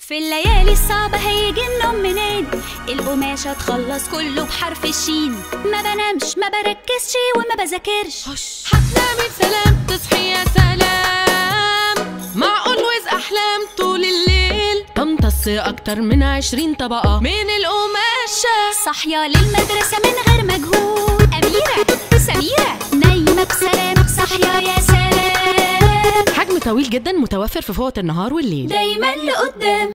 في الليالي الصعبة هيجي النوم منين القماشة تخلص كله بحرف الشين ما بنامش ما بركزش وما بذاكرش هتنامي بسلام تصحي يا سلام مع اولويز احلام طول الليل تمتصي اكتر من عشرين طبقة من القماشة صاحية للمدرسة من غير مجهود أميرة سميرة نايمة بسلام صاحية يا سلام حجم طويل جدا متوفر في فوط النهار والليل دايما لقدام